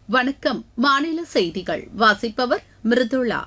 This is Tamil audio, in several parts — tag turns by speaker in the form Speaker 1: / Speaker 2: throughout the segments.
Speaker 1: வணக்கம் மாநில செய்திகள் வாசிப்பவர் மிருதுளா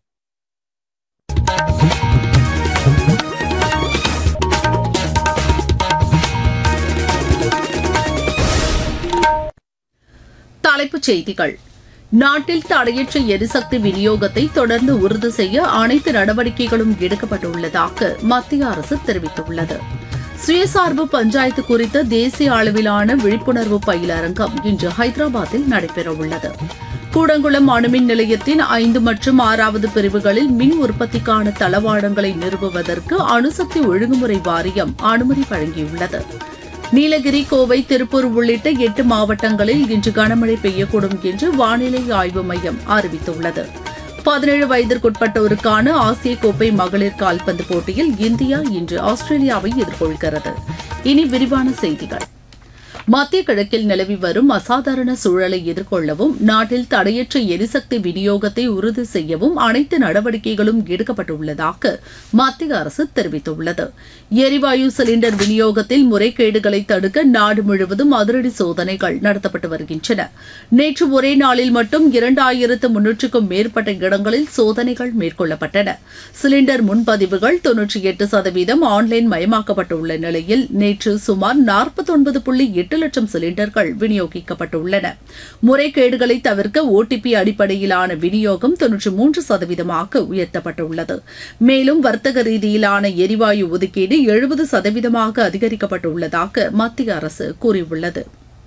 Speaker 1: தலைப்புச் செய்திகள் நாட்டில் தடையற்ற எரிசக்தி விநியோகத்தை தொடர்ந்து உறுதி செய்ய அனைத்து நடவடிக்கைகளும் எடுக்கப்பட்டுள்ளதாக மத்திய அரசு தெரிவித்துள்ளது சுயசார்பு பஞ்சாயத்து குறித்த தேசிய அளவிலான விழிப்புணர்வு பயிலரங்கம் இன்று ஹைதராபாத்தில் நடைபெறவுள்ளது கூடங்குளம் அணுமின் நிலையத்தின் ஐந்து மற்றும் ஆறாவது பிரிவுகளில் மின் உற்பத்திக்கான தளவாடங்களை நிறுவுவதற்கு அணுசக்தி ஒழுங்குமுறை வாரியம் அனுமதி வழங்கியுள்ளது நீலகிரி கோவை திருப்பூர் உள்ளிட்ட எட்டு மாவட்டங்களில் இன்று கனமழை பெய்யக்கூடும் என்று வானிலை ஆய்வு மையம் அறிவித்துள்ளது பதினேழு வயதிற்குட்பட்டோருக்கான ஆசிய கோப்பை மகளிர் கால்பந்து போட்டியில் இந்தியா இன்று ஆஸ்திரேலியாவை எதிர்கொள்கிறது இனி விரிவான செய்திகள் மத்திய கிழக்கில் நிலவி வரும் அசாதாரண சூழலை எதிர்கொள்ளவும் நாட்டில் தடையற்ற எரிசக்தி விநியோகத்தை உறுதி செய்யவும் அனைத்து நடவடிக்கைகளும் எடுக்கப்பட்டுள்ளதாக மத்திய அரசு தெரிவித்துள்ளது எரிவாயு சிலிண்டர் விநியோகத்தில் முறைகேடுகளை தடுக்க நாடு முழுவதும் அதிரடி சோதனைகள் நடத்தப்பட்டு வருகின்றன நேற்று ஒரே நாளில் மட்டும் இரண்டாயிரத்து முன்னூற்றுக்கும் மேற்பட்ட இடங்களில் சோதனைகள் மேற்கொள்ளப்பட்டன சிலிண்டர் முன்பதிவுகள் தொன்னூற்றி எட்டு சதவீதம் ஆன்லைன் மயமாக்கப்பட்டுள்ள நிலையில் நேற்று சுமார் நாற்பத்தொன்பது புள்ளி எட்டு லட்சம் சிலிண்டர்கள் விநியோகிக்கப்பட்டுள்ளன முறைகேடுகளை தவிர்க்க ஓடிபி அடிப்படையிலான விநியோகம் தொன்னூற்றி மூன்று சதவீதமாக உயர்த்தப்பட்டுள்ளது மேலும் வர்த்தக ரீதியிலான எரிவாயு ஒதுக்கீடு எழுபது சதவீதமாக அதிகரிக்கப்பட்டுள்ளதாக மத்திய அரசு கூறியுள்ளது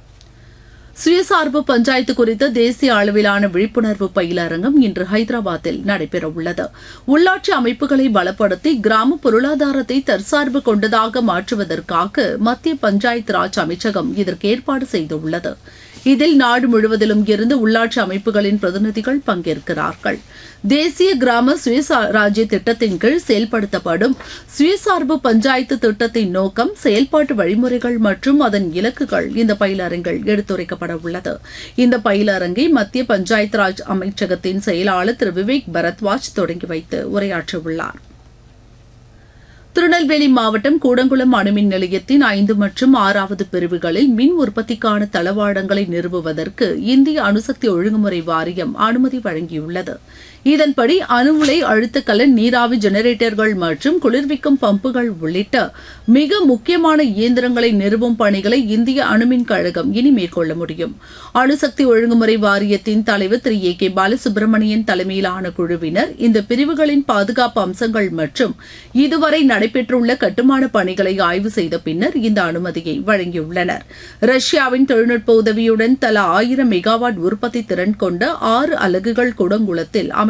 Speaker 1: சுயசார்பு பஞ்சாயத்து குறித்த தேசிய அளவிலான விழிப்புணர்வு பயிலரங்கம் இன்று ஹைதராபாத்தில் நடைபெறவுள்ளது உள்ளாட்சி அமைப்புகளை பலப்படுத்தி கிராம பொருளாதாரத்தை தற்சார்பு கொண்டதாக மாற்றுவதற்காக மத்திய பஞ்சாயத்து ராஜ் அமைச்சகம் இதற்கு ஏற்பாடு செய்துள்ளது இதில் நாடு முழுவதிலும் இருந்து உள்ளாட்சி அமைப்புகளின் பிரதிநிதிகள் பங்கேற்கிறார்கள் தேசிய கிராம சுயராஜ்ய திட்டத்தின் கீழ் செயல்படுத்தப்படும் சுயசார்பு பஞ்சாயத்து திட்டத்தின் நோக்கம் செயல்பாட்டு வழிமுறைகள் மற்றும் அதன் இலக்குகள் இந்த பயிலரங்கில் எடுத்துரைக்கப்பட உள்ளது இந்த பயிலரங்கை மத்திய பஞ்சாயத்து ராஜ் அமைச்சகத்தின் செயலாளர் திரு விவேக் பரத்வாஜ் தொடங்கி வைத்து உரையாற்றவுள்ளார் திருநெல்வேலி மாவட்டம் கூடங்குளம் அணுமின் நிலையத்தின் ஐந்து மற்றும் ஆறாவது பிரிவுகளில் மின் உற்பத்திக்கான தளவாடங்களை நிறுவுவதற்கு இந்திய அணுசக்தி ஒழுங்குமுறை வாரியம் அனுமதி வழங்கியுள்ளது இதன்படி அணு உலை அழுத்தக்கலன் நீராவி ஜெனரேட்டர்கள் மற்றும் குளிர்விக்கும் பம்புகள் உள்ளிட்ட மிக முக்கியமான இயந்திரங்களை நிறுவும் பணிகளை இந்திய அணுமின் கழகம் இனி மேற்கொள்ள முடியும் அணுசக்தி ஒழுங்குமுறை வாரியத்தின் தலைவர் திரு ஏ கே பாலசுப்ரமணியன் தலைமையிலான குழுவினர் இந்த பிரிவுகளின் பாதுகாப்பு அம்சங்கள் மற்றும் இதுவரை நடைபெற்றுள்ள கட்டுமான பணிகளை ஆய்வு செய்த பின்னர் இந்த அனுமதியை வழங்கியுள்ளனர் ரஷ்யாவின் தொழில்நுட்ப உதவியுடன் தலா ஆயிரம் மெகாவாட் உற்பத்தி திறன் கொண்ட ஆறு அலகுகள் குடங்குளத்தில்